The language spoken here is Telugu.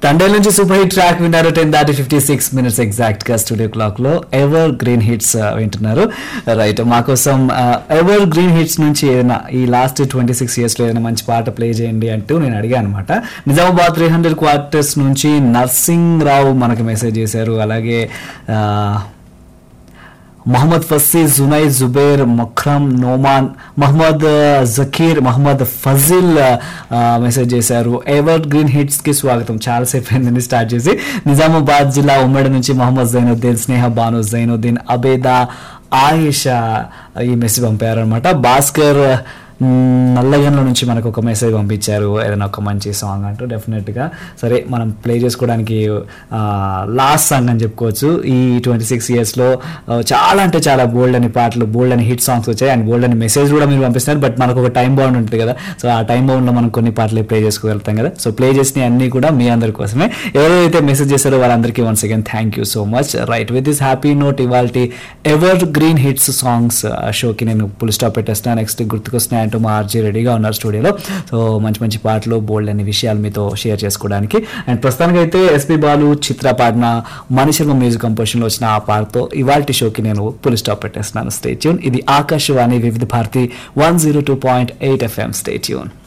తండేల్ నుంచి సూపర్ హిట్ ట్రాక్ విన్నారు టెన్ దాటి ఫిఫ్టీ సిక్స్ మినిట్స్ ఎగ్జాక్ట్ గా స్టూడియో క్లాక్ లో ఎవర్ గ్రీన్ హిట్స్ వింటున్నారు రైట్ మా కోసం ఎవర్ గ్రీన్ హిట్స్ నుంచి ఏదైనా ఈ లాస్ట్ ట్వంటీ సిక్స్ ఇయర్స్ లో ఏదైనా మంచి పాట ప్లే చేయండి అంటూ నేను అడిగాను అనమాట నిజామాబాద్ త్రీ హండ్రెడ్ క్వార్టర్స్ నుంచి నర్సింగ్ రావు మనకు మెసేజ్ చేశారు అలాగే ఆ, మొహమ్మద్ ఫస్సీ జునై జుబేర్ మొఖ్రమ్ నోమాన్ మహమ్మద్ జకీర్ మహమ్మద్ ఫజిల్ ఆ, మెసేజ్ చేశారు ఎవర్ గ్రీన్ హిట్స్ కి స్వాగతం చాలాసేపు అయిందండి స్టార్ట్ చేసి నిజామాబాద్ జిల్లా ఉమ్మడి నుంచి మహమ్మద్ జైనుద్దీన్ స్నేహ బాను జైనుద్దీన్ అబేదా ఆయిషా ఈ మెసేజ్ పంపారనమాట భాస్కర్ మ్, నల్లగండ్ల నుంచి మనకు ఒక మెసేజ్ పంపించారు ఏదైనా ఒక మంచి సాంగ్ అంటూ డెఫినెట్గా సరే మనం ప్లే చేసుకోవడానికి లాస్ట్ సాంగ్ అని చెప్పుకోవచ్చు ఈ ట్వంటీ సిక్స్ ఇయర్స్లో చాలా అంటే చాలా బోల్డ్ అని పాటలు బోల్డ్ అని హిట్ సాంగ్స్ వచ్చాయి అండ్ బోల్డ్ అని మెసేజ్ కూడా మీరు పంపిస్తున్నారు బట్ మనకు ఒక టైం బౌండ్ ఉంటుంది కదా సో ఆ టైం బౌండ్లో మనం కొన్ని పాటలు ప్లే చేసుకోగలుగుతాం కదా సో ప్లే చేసిన అన్ని కూడా మీ అందరి కోసమే ఎవరైతే మెసేజ్ చేశారో వాళ్ళందరికీ once again thank you so much right with this happy note ఇవాళ ఎవర్ గ్రీన్ హిట్స్ సాంగ్స్ షోకి నేను ఫుల్ స్టాప్ పెట్టేస్తున్నా నెక్స్ట్ గుర్తుకొస్తున్నాయి అంటూ మా ఆర్జీ రెడీగా ఉన్నారు స్టూడియోలో సో మంచి మంచి పాటలు బోల్డ్ అనే విషయాలు మీతో షేర్ చేసుకోవడానికి అండ్ ప్రస్తుతానికి అయితే ఎస్పి బాలు చిత్ర పాడిన మనిషిలో మ్యూజిక్ కంపోజిషన్లో వచ్చిన ఆ పాటతో ఇవాళ షోకి నేను ఫుల్ స్టాప్ పెట్టేస్తున్నాను స్టే ట్యూన్ ఇది Akashvani Vividh Bharati one zero two point eight FM stay tune